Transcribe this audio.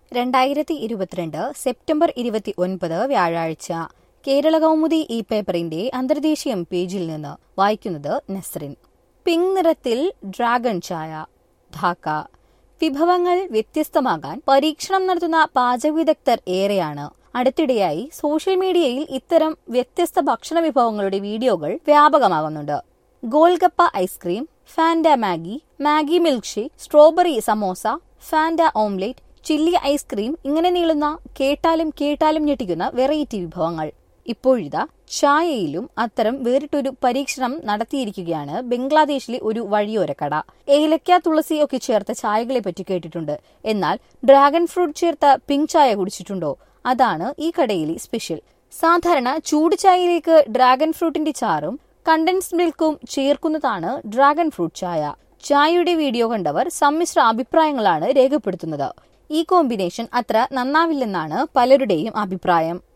രണ്ടായിരത്തി ഇരുപത്തിരണ്ട് സെപ്റ്റംബർ ഇരുപത്തി ഒൻപത് വ്യാഴാഴ്ച കേരള കൗമുദി ഈ പേപ്പറിന്റെ അന്തർദേശീയം പേജിൽ നിന്ന് വായിക്കുന്നത് നസ്രിൻ പിങ്ക് നിറത്തിൽ ഡ്രാഗൺ ചായ ധാക്ക വിഭവങ്ങൾ വ്യത്യസ്തമാകാൻ പരീക്ഷണം നടത്തുന്ന പാചക വിദഗ്ധർ ഏറെയാണ് അടുത്തിടെയായി സോഷ്യൽ മീഡിയയിൽ ഇത്തരം വ്യത്യസ്ത ഭക്ഷണ വിഭവങ്ങളുടെ വീഡിയോകൾ വ്യാപകമാകുന്നുണ്ട് golgappa ice cream Fanta Maggi Maggi milk shake strawberry samosa Fanta omelette chilli ice cream ഇങ്ങനെ നീളുന്ന കേട്ടാലും കേട്ടാലും ഞെട്ടിക്കുന്ന വെറൈറ്റി വിഭവങ്ങൾ ഇപ്പോഴിതാ ചായയിലും അത്തരം വേറിട്ടൊരു പരീക്ഷണം നടത്തിയിരിക്കുകയാണ് ബംഗ്ലാദേശിലെ ഒരു വഴിയോരക്കട ഏലക്ക തുളസി ഒക്കെ ചേർത്ത ചായകളെ പറ്റി കേട്ടിട്ടുണ്ട് എന്നാൽ ഡ്രാഗൺ ഫ്രൂട്ട് ചേർത്ത പിങ്ക് ചായ കുടിച്ചിട്ടുണ്ടോ അതാണ് ഈ കടയിലെ സ്പെഷ്യൽ സാധാരണ ചൂട് ചായയിലേക്ക് ഡ്രാഗൺ ഫ്രൂട്ടിന്റെ ചാറും കണ്ടൻസ് മിൽക്കും ചേർക്കുന്നതാണ് ഡ്രാഗൺ ഫ്രൂട്ട് ചായ ചായയുടെ വീഡിയോ കണ്ടവർ സമ്മിശ്ര അഭിപ്രായങ്ങളാണ് രേഖപ്പെടുത്തുന്നത് ഈ കോമ്പിനേഷൻ അത്ര നന്നാവില്ലെന്നാണ് പലരുടെയും അഭിപ്രായം